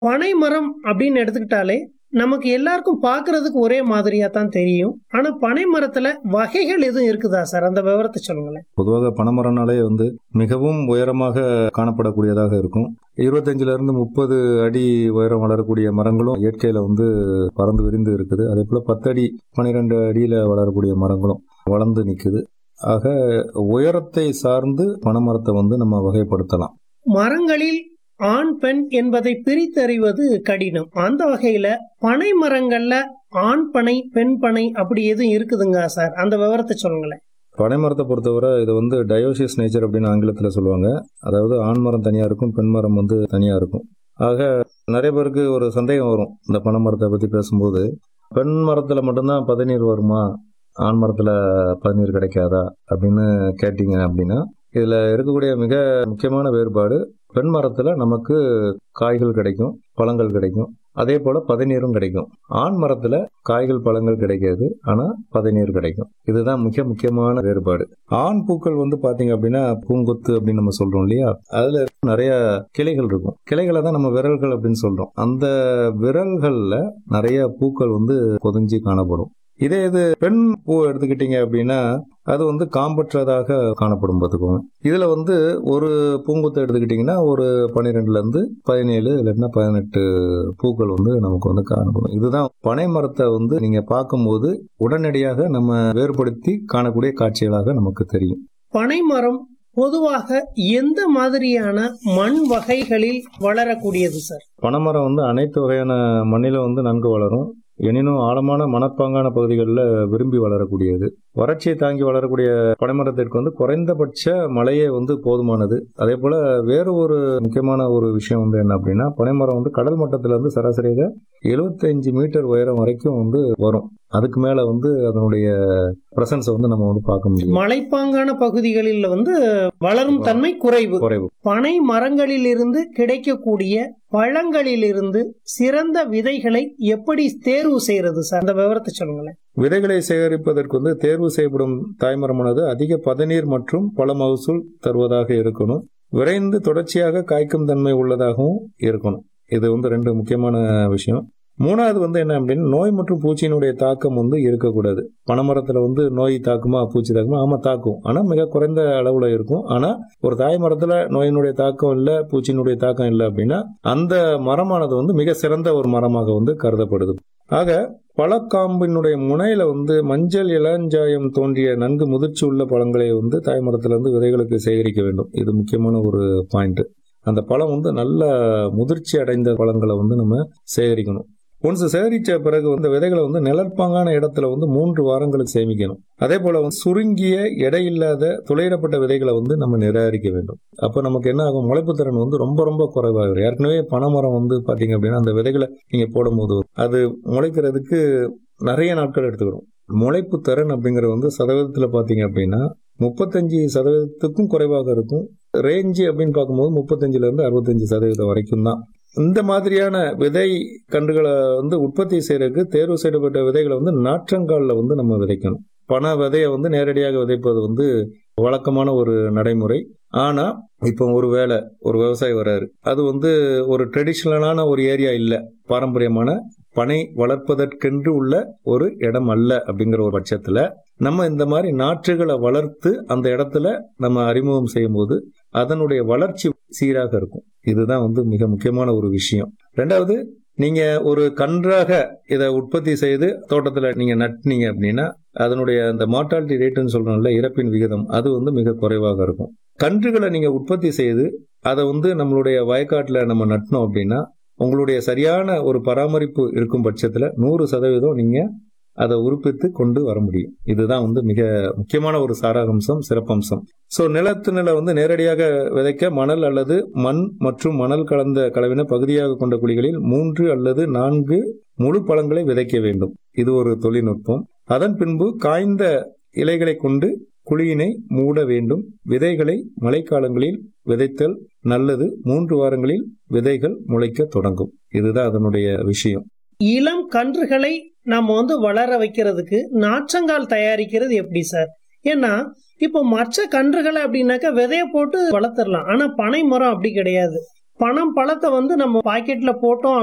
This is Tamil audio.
பனை மரம் அப்படின்னு எடுத்துக்கிட்டாலே நமக்கு எல்லாருக்கும் பார்க்கிறதுக்கு ஒரே மாதிரியா தான் தெரியும் ஆனா பனை மரத்துல வகைகள் எதுவும் இருக்குதா சார் அந்த விவரத்தை சொல்லுங்களேன் பொதுவாக பனைமரம்னாலே வந்து மிகவும் உயரமாக காணப்படக்கூடியதாக இருக்கும் இருபத்தஞ்சுல இருந்து முப்பது அடி உயரம் வளரக்கூடிய மரங்களும் இயற்கையில வந்து பறந்து விரிந்து இருக்குது அதே போல பத்து அடி பன்னிரெண்டு அடியில வளரக்கூடிய மரங்களும் வளர்ந்து நிக்குது ஆக உயரத்தை சார்ந்து பனைமரத்தை வந்து நம்ம வகைப்படுத்தலாம் மரங்களில் ஆண் பெண் என்பதை பிரித்தறிவது கடினம் அந்த வகையில பனை மரங்கள்ல ஆண் பனை பெண் பனை அப்படி எதுவும் இருக்குதுங்க சார் அந்த விவரத்தை சொல்லுங்களேன் பனைமரத்தை பொறுத்தவரை இது வந்து டயோசிஸ் நேச்சர் அப்படின்னு ஆங்கிலத்தில் சொல்லுவாங்க அதாவது ஆண் மரம் தனியாக இருக்கும் பெண் மரம் வந்து தனியாக இருக்கும் ஆக நிறைய பேருக்கு ஒரு சந்தேகம் வரும் இந்த பனைமரத்தை பற்றி பேசும்போது பெண் மரத்தில் மட்டும்தான் பதநீர் வருமா ஆண் மரத்தில் பதநீர் கிடைக்காதா அப்படின்னு கேட்டிங்க அப்படின்னா இதில் இருக்கக்கூடிய மிக முக்கியமான வேறுபாடு பெண் மரத்தில் நமக்கு காய்கள் கிடைக்கும் பழங்கள் கிடைக்கும் அதே போல பதநீரும் கிடைக்கும் ஆண் மரத்துல காய்கள் பழங்கள் கிடைக்காது ஆனா பதநீர் கிடைக்கும் இதுதான் மிக முக்கியமான வேறுபாடு ஆண் பூக்கள் வந்து பாத்தீங்க அப்படின்னா பூங்கொத்து அப்படின்னு நம்ம சொல்றோம் இல்லையா அதுல நிறைய கிளைகள் இருக்கும் கிளைகளை தான் நம்ம விரல்கள் அப்படின்னு சொல்றோம் அந்த விரல்கள்ல நிறைய பூக்கள் வந்து பொதிஞ்சு காணப்படும் இதே இது பெண் பூ எடுத்துக்கிட்டீங்க அப்படின்னா அது வந்து காம்பற்றதாக காணப்படும் பார்த்துக்கோங்க இதுல வந்து ஒரு பூங்குத்தை எடுத்துக்கிட்டிங்கன்னா ஒரு பன்னிரெண்டுல இருந்து பதினேழு இல்லைன்னா பதினெட்டு பூக்கள் வந்து நமக்கு வந்து காணப்படும் இதுதான் பனை மரத்தை வந்து நீங்க பார்க்கும்போது உடனடியாக நம்ம வேறுபடுத்தி காணக்கூடிய காட்சிகளாக நமக்கு தெரியும் பனை மரம் பொதுவாக எந்த மாதிரியான மண் வகைகளில் வளரக்கூடியது சார் பனைமரம் வந்து அனைத்து வகையான மண்ணிலும் வந்து நன்கு வளரும் எனினும் ஆழமான மணற்பாங்கான பகுதிகளில் விரும்பி வளரக்கூடியது வறட்சியை தாங்கி வளரக்கூடிய பனைமரத்திற்கு வந்து குறைந்தபட்ச மழையே வந்து போதுமானது அதே போல வேறு ஒரு முக்கியமான ஒரு விஷயம் வந்து என்ன அப்படின்னா பனைமரம் வந்து கடல் மட்டத்துல இருந்து சராசரியாக 75 மீட்டர் உயரம் வரைக்கும் வந்து வரும் அதுக்கு மேல வந்து அதனுடைய பிரசன்ஸை வந்து நம்ம வந்து பார்க்க முடியும் மலைப்பாங்கான பகுதிகளில் வந்து வளரும் தன்மை குறைவு குறைவு பனை மரங்களிலிருந்து கிடைக்கக்கூடிய பழங்களிலிருந்து சிறந்த விதைகளை எப்படி தேர்வு செய்யறது சார் அந்த விவரத்தை சொல்லுங்களேன் விதைகளை சேகரிப்பதற்கு வந்து தேர்வு செய்யப்படும் தாய்மரமானது அதிக பதநீர் மற்றும் பல மகசூல் தருவதாக இருக்கணும் விரைந்து தொடர்ச்சியாக காய்க்கும் தன்மை உள்ளதாகவும் இருக்கணும் இது வந்து ரெண்டு முக்கியமான விஷயம் மூணாவது வந்து என்ன அப்படின்னா நோய் மற்றும் பூச்சியினுடைய தாக்கம் வந்து இருக்கக்கூடாது பனைமரத்துல வந்து நோய் தாக்குமா பூச்சி தாக்குமா ஆமா தாக்கும் ஆனா மிக குறைந்த அளவுல இருக்கும் ஆனா ஒரு தாய் மரத்துல நோயினுடைய தாக்கம் இல்ல பூச்சியினுடைய தாக்கம் இல்லை அப்படின்னா அந்த மரமானது வந்து மிக சிறந்த ஒரு மரமாக வந்து கருதப்படுது ஆக பழக்காம்பினுடைய முனையில வந்து மஞ்சள் இளஞ்சாயம் தோன்றிய நன்கு முதிர்ச்சி உள்ள பழங்களை வந்து தாய்மரத்துல இருந்து விதைகளுக்கு சேகரிக்க வேண்டும் இது முக்கியமான ஒரு பாயிண்ட் அந்த பழம் வந்து நல்ல முதிர்ச்சி அடைந்த பழங்களை வந்து நம்ம சேகரிக்கணும் ஒன்ஸ் சேகரிச்ச பிறகு வந்து விதைகளை வந்து நிழற்பாங்கான இடத்துல வந்து மூன்று வாரங்களுக்கு சேமிக்கணும் அதே போல வந்து சுருங்கிய எடையில்லாத துளையிடப்பட்ட விதைகளை வந்து நம்ம நிராகரிக்க வேண்டும் அப்ப நமக்கு என்ன ஆகும் முளைப்பு திறன் வந்து ரொம்ப ரொம்ப குறைவாகும் ஏற்கனவே பனைமரம் வந்து பாத்தீங்க அப்படின்னா அந்த விதைகளை நீங்க போடும்போது அது முளைக்கிறதுக்கு நிறைய நாட்கள் எடுத்துக்கிறோம் முளைப்பு திறன் அப்படிங்கிறது வந்து சதவீதத்துல பாத்தீங்க அப்படின்னா முப்பத்தஞ்சு சதவீதத்துக்கும் குறைவாக இருக்கும் ரேஞ்சு அப்படின்னு பார்க்கும்போது முப்பத்தஞ்சுல இருந்து அறுபத்தஞ்சு சதவீதம் வரைக்கும் தான் இந்த மாதிரியான விதை கன்றுகளை வந்து உற்பத்தி செய்யறதுக்கு தேர்வு செய்யப்பட்ட விதைகளை வந்து நாற்றங்காலில் வந்து நம்ம விதைக்கணும் பண விதையை வந்து நேரடியாக விதைப்பது வந்து வழக்கமான ஒரு நடைமுறை ஆனா இப்போ ஒரு வேலை ஒரு விவசாயி வர்றாரு அது வந்து ஒரு ட்ரெடிஷ்னலான ஒரு ஏரியா இல்ல பாரம்பரியமான பனை வளர்ப்பதற்கென்று உள்ள ஒரு இடம் அல்ல அப்படிங்கிற ஒரு பட்சத்துல நம்ம இந்த மாதிரி நாற்றுகளை வளர்த்து அந்த இடத்துல நம்ம அறிமுகம் செய்யும் போது அதனுடைய வளர்ச்சி சீராக இருக்கும் இதுதான் வந்து மிக முக்கியமான ஒரு விஷயம் ரெண்டாவது நீங்க ஒரு கன்றாக இதை உற்பத்தி செய்து தோட்டத்துல நீங்க நட்டினீங்க அப்படின்னா அதனுடைய அந்த மார்டாலிட்டி ரேட்டுன்னு சொல்றோம்ல இறப்பின் விகிதம் அது வந்து மிக குறைவாக இருக்கும் கன்றுகளை நீங்க உற்பத்தி செய்து அதை வந்து நம்மளுடைய வயக்காட்டுல நம்ம நட்டினோம் அப்படின்னா உங்களுடைய சரியான ஒரு பராமரிப்பு இருக்கும் பட்சத்துல நூறு சதவீதம் நீங்க அதை உறுப்பித்து கொண்டு வர முடியும் இதுதான் வந்து மிக முக்கியமான ஒரு சாராம்சம் சிறப்பம்சம் சோ நிலத்து நில வந்து நேரடியாக விதைக்க மணல் அல்லது மண் மற்றும் மணல் கலந்த கலவின பகுதியாக கொண்ட குழிகளில் மூன்று அல்லது நான்கு முழு பழங்களை விதைக்க வேண்டும் இது ஒரு தொழில்நுட்பம் அதன் பின்பு காய்ந்த இலைகளை கொண்டு குழியினை மூட வேண்டும் விதைகளை மழைக்காலங்களில் விதைத்தல் நல்லது மூன்று வாரங்களில் விதைகள் முளைக்க தொடங்கும் இதுதான் அதனுடைய விஷயம் இளம் கன்றுகளை நம்ம வந்து வளர வைக்கிறதுக்கு நாற்றங்கால் தயாரிக்கிறது எப்படி சார் ஏன்னா இப்போ மற்ற கன்றுகளை அப்படின்னாக்கா விதைய போட்டு வளர்த்துடலாம் ஆனா பனை மரம் அப்படி கிடையாது பணம் பழத்தை வந்து நம்ம பாக்கெட்ல போட்டோம்